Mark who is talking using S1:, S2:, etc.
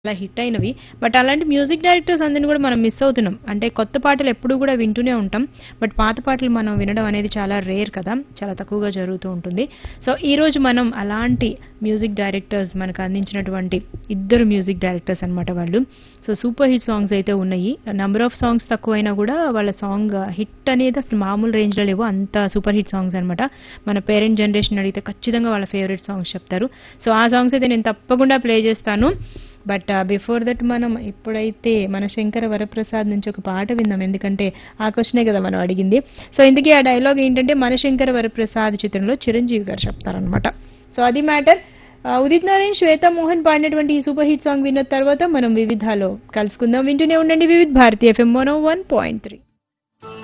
S1: చాలా హిట్ అయినవి బట్ అలాంటి మ్యూజిక్ డైరెక్టర్స్ అందరిని కూడా మనం మిస్ అవుతున్నాం అంటే కొత్త పాటలు ఎప్పుడూ కూడా వింటూనే ఉంటాం బట్ పాత పాటలు మనం వినడం అనేది చాలా రేర్ కదా చాలా తక్కువగా జరుగుతూ ఉంటుంది సో ఈ రోజు మనం అలాంటి మ్యూజిక్ డైరెక్టర్స్ మనకు అందించినటువంటి ఇద్దరు మ్యూజిక్ డైరెక్టర్స్ అన్నమాట వాళ్ళు సో సూపర్ హిట్ సాంగ్స్ అయితే ఉన్నాయి నంబర్ ఆఫ్ సాంగ్స్ తక్కువైనా కూడా వాళ్ళ సాంగ్ హిట్ అనేది అసలు మామూలు రేంజ్లో లేవు అంత సూపర్ హిట్ సాంగ్స్ అన్నమాట మన పేరెంట్ జనరేషన్ అడిగితే ఖచ్చితంగా వాళ్ళ ఫేవరెట్ సాంగ్స్ చెప్తారు సో ఆ సాంగ్స్ అయితే నేను తప్పకుండా ప్లే చేస్తాను బట్ బిఫోర్ దట్ మనం ఇప్పుడైతే మన శంకర వరప్రసాద్ నుంచి ఒక పాట విందాం ఎందుకంటే ఆ క్వశ్చనే కదా మనం అడిగింది సో ఇందుకే ఆ డైలాగ్ ఏంటంటే మన శంకర వరప్రసాద్ చిత్రంలో చిరంజీవి గారు చెప్తారనమాట సో అది మ్యాటర్ ఉదిత్ నారాయణ్ శ్వేత మోహన్ పాడినటువంటి ఈ సూపర్ హిట్ సాంగ్ విన్న తర్వాత మనం వివిధాలో కలుసుకుందాం వింటూనే ఉండండి వివిధ్ భారతీయ ఎఫ్ఎం వన్ పాయింట్ త్రీ